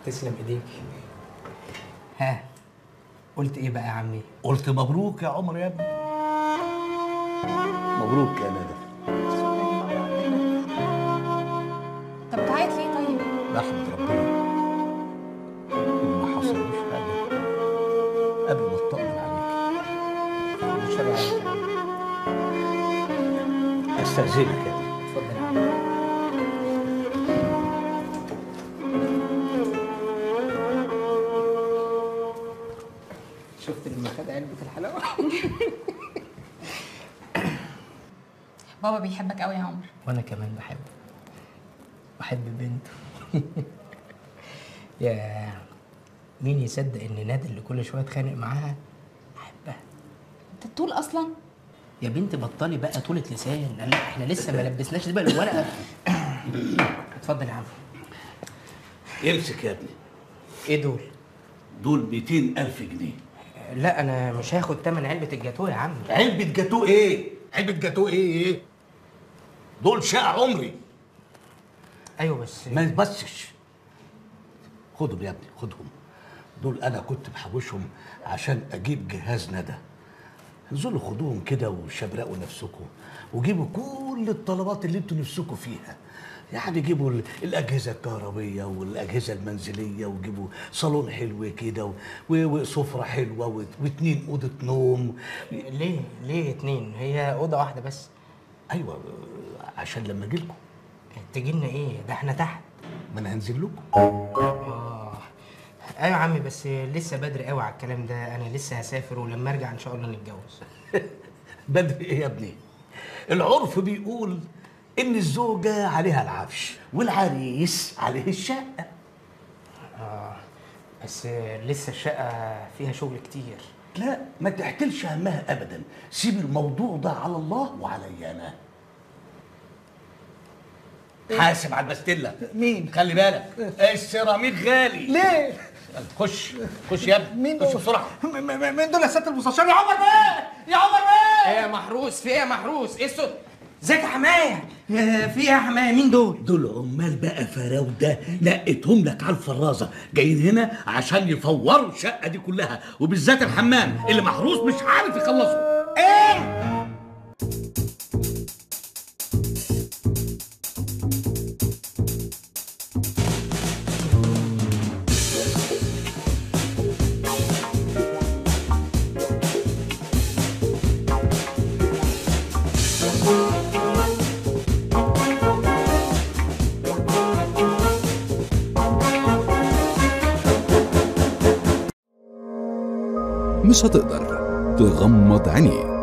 تسلم ايديك ها قلت ايه بقى يا عمي قلت مبروك يا عمر يا ابني مبروك يا ندى طب بتعيط ليه طيب؟ نحمد ربنا إن ما حصلوش حاجه قبل ما اطمن عليك مش عليك يا عمي استاذنك يا ابني اتفضل يا عمي شفت لما خد علبة الحلاوة بابا بيحبك قوي يا عمر وانا كمان بحبه بحب بنته يا مين يصدق ان نادي اللي كل شويه اتخانق معاها احبها انت الطول اصلا يا بنت بطلي بقى طولة لسان لا احنا لسه ما لبسناش بقى الورقه اتفضل يا عم امسك يا ابني ايه دول دول 200 ألف جنيه لا انا مش هاخد تمن علبه الجاتوه يا عم علبة جاتوه ايه؟ علبة جاتوه ايه ايه؟ دول شقة عمري ايوه بس ما يتبسش خدهم يا ابني خدهم دول انا كنت بحوشهم عشان اجيب جهاز ندى انزلوا خدوهم كده وشبرقوا نفسكم وجيبوا كل الطلبات اللي انتوا نفسكم فيها يعني جيبوا ال- الاجهزه الكهربيه والاجهزه المنزليه وجيبوا صالون حلو كده و- و- وسفره حلوه و- واتنين اوضه نوم ليه ليه اتنين هي اوضه واحده بس ايوه عشان لما اجي لكم تجي لنا ايه ده احنا تحت ما انا هنزل لكم اه ايوه يا عمي بس لسه بدري قوي على الكلام ده انا لسه هسافر ولما ارجع ان شاء الله نتجوز بدري ايه يا ابني العرف بيقول ان الزوجه عليها العفش والعريس عليه الشقه اه بس لسه الشقه فيها شغل كتير لا ما تحتلش همها ابدا سيب الموضوع ده على الله وعلي انا حاسب على البستله مين؟ خلي بالك السيراميك غالي ليه؟ خش خش يا ابني مين خش دول؟ بسرعه م- م- مين دول يا سياده المستشار يا عمر بيه يا عمر بيه ايه يا محروس في ايه يا محروس ايه الصوت ازيك يا حمايه يا- في ايه يا حمايه مين دول دول عمال بقى فراوده نقيتهم لك على الفرازه جايين هنا عشان يفوروا الشقه دي كلها وبالذات الحمام اللي محروس مش عارف يخلصه ايه؟ مش هتقدر تغمض عينيك